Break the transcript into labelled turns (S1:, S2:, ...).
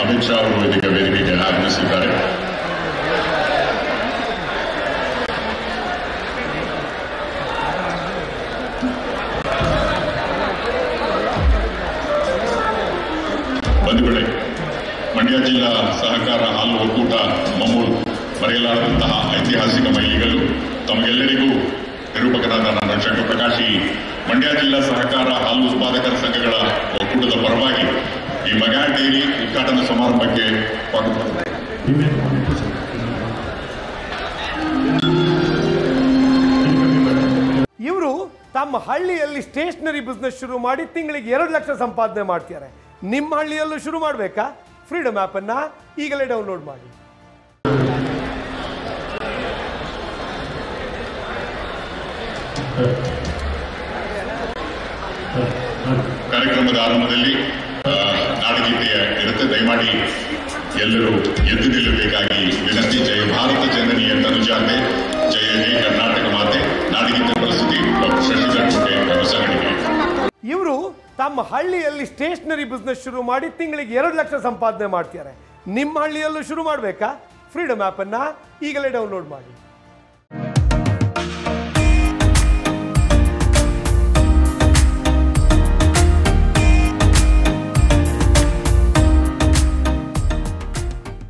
S1: ಅಮಿತ್ ಶಾ ಅವರು ಇದೀಗ ವೇದಿಕೆಗೆ ಆಗಮಿಸಿದ್ದಾರೆ ಬಂಧುಗಳೇ ಮಂಡ್ಯ ಜಿಲ್ಲಾ ಸಹಕಾರ ಹಾಲು ಒಕ್ಕೂಟ ಮಮ್ಮೂರು ಮರೆಯಲಾರದಂತಹ ಐತಿಹಾಸಿಕ ಮೈಲಿಗಲ್ಲು ತಮಗೆಲ್ಲರಿಗೂ ನಿರೂಪಕರಾದ ನಾನು ಶಂಕರ್ ಪ್ರಕಾಶಿ ಮಂಡ್ಯ ಜಿಲ್ಲಾ ಸಹಕಾರ ಹಾಲು ಉತ್ಪಾದಕರ ಸಂಘಗಳ ಒಕ್ಕೂಟದ ಪರವಾಗಿ ಈ ಮಗಾ ಡೈರಿ ಉದ್ಘಾಟನಾ ಸಮಾರಂಭಕ್ಕೆ ಸ್ವಾಗತ
S2: ಇವರು ತಮ್ಮ ಹಳ್ಳಿಯಲ್ಲಿ ಸ್ಟೇಷನರಿ ಬಿಸ್ನೆಸ್ ಶುರು ಮಾಡಿ ತಿಂಗಳಿಗೆ ಎರಡು ಲಕ್ಷ ಸಂಪಾದನೆ ಮಾಡ್ತಾರೆ ನಿಮ್ಮ ಹಳ್ಳಿಯಲ್ಲೂ ಶುರು ಮಾಡಬೇಕಾ ಫ್ರೀಡಮ್ ಆ್ಯಪನ್ನು ಈಗಲೇ ಡೌನ್ಲೋಡ್ ಮಾಡಿ
S1: ಕಾರ್ಯಕ್ರಮದ ಆರಂಭದಲ್ಲಿ ಆ, ನಾಡಗೀತೆ ಇರುತ್ತೆ ದಯಮಾಡಿ ಎಲ್ಲರೂ ಎದ್ದು ನಿಲ್ಲಬೇಕಾಗಿ ವಿನಂತಿ ಜಯ ಭಾರತ ಜನನಿಯ ತನುಜಾತೆ ಜಯ ಜಯ ಕರ್ನಾಟಕ ಮಾತೆ ನಾಡಗೀತೆ ಪ್ರಸ್ತುತಿ ಡಾಕ್ಟರ್ ಶಶಿಧರ್ ಕೋಟೆ ಹೊಸಗಣಿಗೆ
S2: ಇವರು ತಮ್ಮ ಹಳ್ಳಿಯಲ್ಲಿ ಸ್ಟೇಷನರಿ ಬಿಸ್ನೆಸ್ ಶುರು ಮಾಡಿ ತಿಂಗಳಿಗೆ ಎರಡು ಲಕ್ಷ ಸಂಪಾದನೆ ಮಾಡ್ತಾರೆ ನಿಮ್ಮ ಹಳ್ಳಿಯಲ್ಲೂ ಶುರು ಮಾಡಬೇಕಾ ಫ್ರೀಡಮ್ ಆ್ಯಪನ್ನು ಈಗಲೇ ಡೌನ್ಲೋಡ್ ಮಾಡಿ